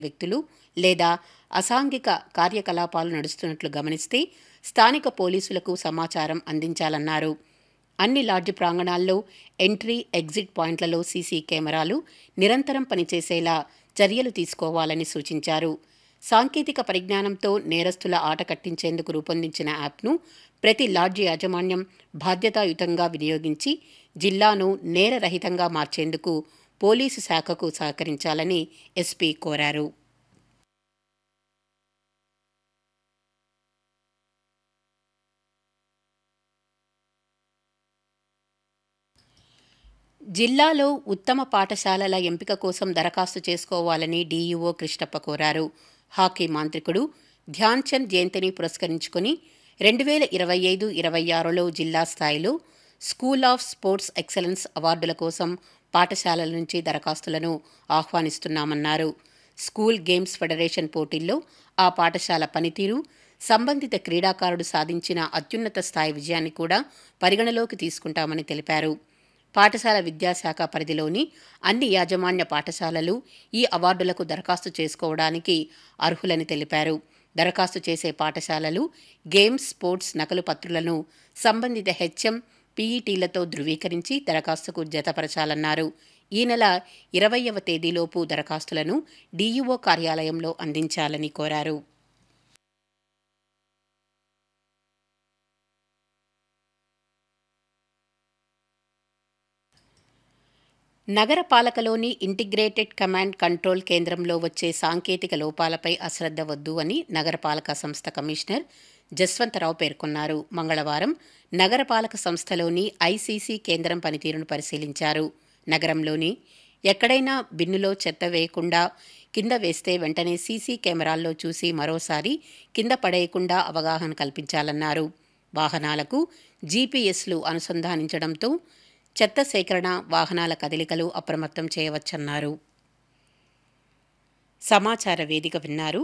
వ్యక్తులు లేదా అసాంఘిక కార్యకలాపాలు నడుస్తున్నట్లు గమనిస్తే స్థానిక పోలీసులకు సమాచారం అందించాలన్నారు అన్ని లాడ్జి ప్రాంగణాల్లో ఎంట్రీ ఎగ్జిట్ పాయింట్లలో సీసీ కెమెరాలు నిరంతరం పనిచేసేలా చర్యలు తీసుకోవాలని సూచించారు సాంకేతిక పరిజ్ఞానంతో నేరస్తుల ఆట కట్టించేందుకు రూపొందించిన యాప్ను ప్రతి లాడ్జి యాజమాన్యం బాధ్యతాయుతంగా వినియోగించి జిల్లాను నేరరహితంగా మార్చేందుకు పోలీసు శాఖకు సహకరించాలని ఎస్పీ కోరారు జిల్లాలో ఉత్తమ పాఠశాలల ఎంపిక కోసం దరఖాస్తు చేసుకోవాలని డీఈఓ కృష్ణప్ప కోరారు హాకీ మాంత్రికుడు ధ్యాన్ చంద్ జయంతిని పురస్కరించుకుని రెండు వేల ఇరవై ఐదు ఇరవై ఆరులో జిల్లా స్థాయిలో స్కూల్ ఆఫ్ స్పోర్ట్స్ ఎక్సలెన్స్ అవార్డుల కోసం పాఠశాలల నుంచి దరఖాస్తులను ఆహ్వానిస్తున్నామన్నారు స్కూల్ గేమ్స్ ఫెడరేషన్ పోటీల్లో ఆ పాఠశాల పనితీరు సంబంధిత క్రీడాకారుడు సాధించిన అత్యున్నత స్థాయి విజయాన్ని కూడా పరిగణలోకి తీసుకుంటామని తెలిపారు పాఠశాల విద్యాశాఖ పరిధిలోని అన్ని యాజమాన్య పాఠశాలలు ఈ అవార్డులకు దరఖాస్తు చేసుకోవడానికి అర్హులని తెలిపారు దరఖాస్తు చేసే పాఠశాలలు గేమ్స్ స్పోర్ట్స్ నకలు పత్రులను సంబంధిత హెచ్ఎం పీఈటీలతో ధృవీకరించి దరఖాస్తుకు జతపరచాలన్నారు ఈ నెల ఇరవైవ తేదీలోపు దరఖాస్తులను డీఈఓ కార్యాలయంలో అందించాలని కోరారు నగర పాలకలోని ఇంటిగ్రేటెడ్ కమాండ్ కంట్రోల్ కేంద్రంలో వచ్చే సాంకేతిక లోపాలపై అశ్రద్ధ వద్దు అని నగరపాలక సంస్థ కమిషనర్ జస్వంతరావు పేర్కొన్నారు మంగళవారం నగరపాలక సంస్థలోని ఐసీసీ కేంద్రం పనితీరును పరిశీలించారు నగరంలోని ఎక్కడైనా బిన్నులో చెత్త వేయకుండా కింద వేస్తే వెంటనే సీసీ కెమెరాల్లో చూసి మరోసారి కింద పడేయకుండా అవగాహన కల్పించాలన్నారు వాహనాలకు జీపీఎస్లు అనుసంధానించడంతో చెత్త సేకరణ వాహనాల కదలికలు అప్రమత్తం చేయవచ్చన్నారు సమాచార వేదిక విన్నారు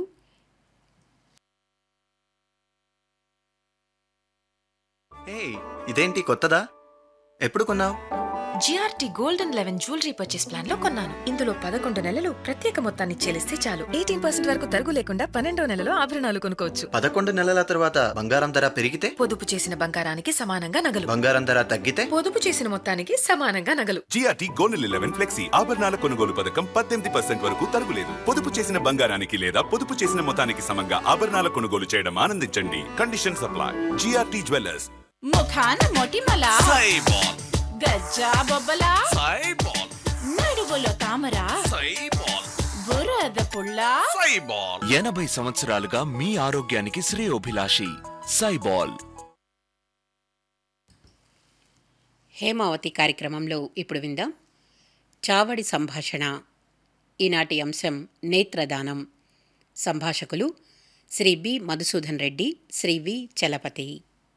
ఏ ఇదేంటి కొత్తదా ఎప్పుడు కొన్నావు GRT golden eleven jewellery purchase plan లో కొన్నాను ఇందులో పదకొండు నెలలు ప్రత్యేక మొత్తాన్ని చెల్లిస్తే చాలు ఎయిటీన్ పర్సెంట్ వరకు తరుగు లేకుండా పన్నెండో నెలలో ఆభరణాలు కొనుక్కోవచ్చు పదకొండు నెలల తర్వాత బంగారం ధర పెరిగితే పొదుపు చేసిన బంగారానికి సమానంగా నగలు బంగారం ధర తగ్గితే పొదుపు చేసిన మొత్తానికి సమానంగా నగలు జిఆర్టీ గోల్డ్ లెవెన్ ఫ్లెక్సీ ఆభరణాల కొనుగోలు పథకం పద్దెనిమిది పర్సెంట్ వరకు తరుగులేదు పొదుపు చేసిన బంగారానికి లేదా పొదుపు చేసిన మొత్తానికి సమంగా ఆభరణాల కొనుగోలు చేయడం ఆనందించండి కండిషన్ సప్లై జిఆర్టీ జ్యువెలర్స్ ముఖాన మొటిమల గజ్జా బొబ్బల నడుగులో తామర బురద పుల్ల ఎనభై సంవత్సరాలుగా మీ ఆరోగ్యానికి శ్రేయోభిలాషి సైబాల్ హేమావతి కార్యక్రమంలో ఇప్పుడు విందాం చావడి సంభాషణ ఈనాటి అంశం నేత్రదానం సంభాషకులు శ్రీ బి మధుసూదన్ రెడ్డి శ్రీ వి చలపతి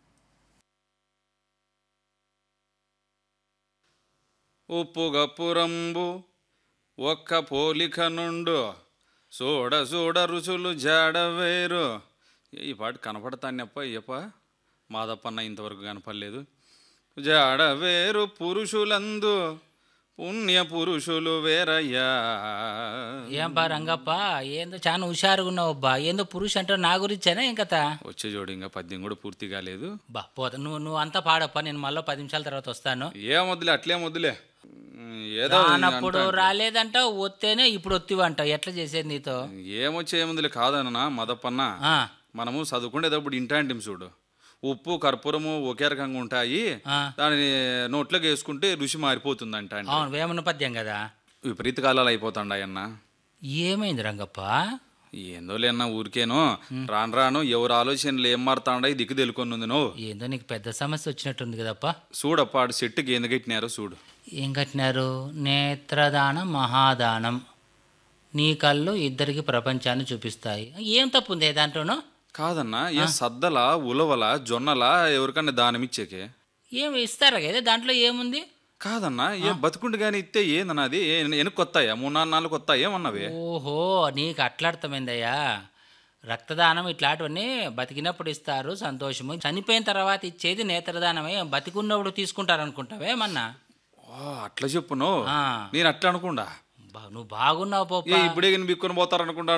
ఉప్పుగప్పురంబు ఒక్క పోలిక నుండు చూడ చూడ రుచులు జాడవేరు ఈ పాట కనపడతానప్ప అయ్యప్ప మాదప్పన్న ఇంతవరకు కనపడలేదు జాడవేరు పురుషులందు పుణ్య పురుషులు వేరయ్యా ఏం బా రంగప్ప ఏందో చాలా హుషారుగా ఉన్నావు బా ఏందో పురుష అంటే నా గురించేనా ఏం కథ వచ్చే జోడు ఇంకా పద్యం కూడా పూర్తి కాలేదు బా పోతా నువ్వు నువ్వు అంతా పాడప్ప నేను మళ్ళీ పది నిమిషాల తర్వాత వస్తాను ఏం వద్దులే అట్లే వద్దులే ఏదో రానప్పుడు అంటా- రాలేదంట వస్తేనే ఇప్పుడు వత్తివంట ఎట్లా చేసేది నీతో ఏమొచ్చి ఏముందిలే కాదన్నా మదప్పన్న ఆ, మనము చదువుకునేటప్పుడు ఇంటాంటిం చూడు ఉప్పు కర్పూరము ఒకే రకంగా ఉంటాయి ఆ. దానిని నోట్లోకి వేసుకుంటే రుచి మారిపోతుంది అంట అవును వేమన పద్యం కదా విపరీత కాలాలు అయిపోతాండాయన్న ఏమైంది రంగప్ప ఏందో లేన్న ఊరికేను రాను రాను ఎవరు ఆలోచనలు ఏం మారుతాండాయి దిక్కు తెలుకొని ఉంది నువ్వు ఏందో నీకు పెద్ద సమస్య వచ్చినట్టుంది కదప్ప చూడప్ప ఆడు చెట్టుకి ఏంది కట్టినారో చూడు ఏం కట్టినారు నేత్రదానం మహాదానం నీ కళ్ళు ఇద్దరికి ప్రపంచాన్ని చూపిస్తాయి ఏం తప్పు ఉంది దాంట్లోనూ కాదన్నా ఏ సద్దల ఉలవల జొన్నల ఎవరికన్నా దానం ఇచ్చేకే ఏం ఇస్తారా కదా దాంట్లో ఏముంది కాదన్నా ఏ బతుకుండు కానీ ఇస్తే ఏందన్నా అది వెనక్కి కొత్తాయా మూడు నాలుగు నాలుగు కొత్త ఏమన్నావే ఓహో నీకు అట్లా అర్థమైందయ్యా రక్తదానం ఇట్లాంటివన్నీ బతికినప్పుడు ఇస్తారు సంతోషము చనిపోయిన తర్వాత ఇచ్చేది నేత్రదానమే బతికున్నప్పుడు తీసుకుంటారు అనుకుంటావేమన్నా ఓ, అట్లా చెప్పును ఆ. నేను అట్లా అనుకుండా బా- నువ్వు బాగున్నావు ఏ పోప్పా ఇప్పుడే బిక్కుని పోతారనుకుంటా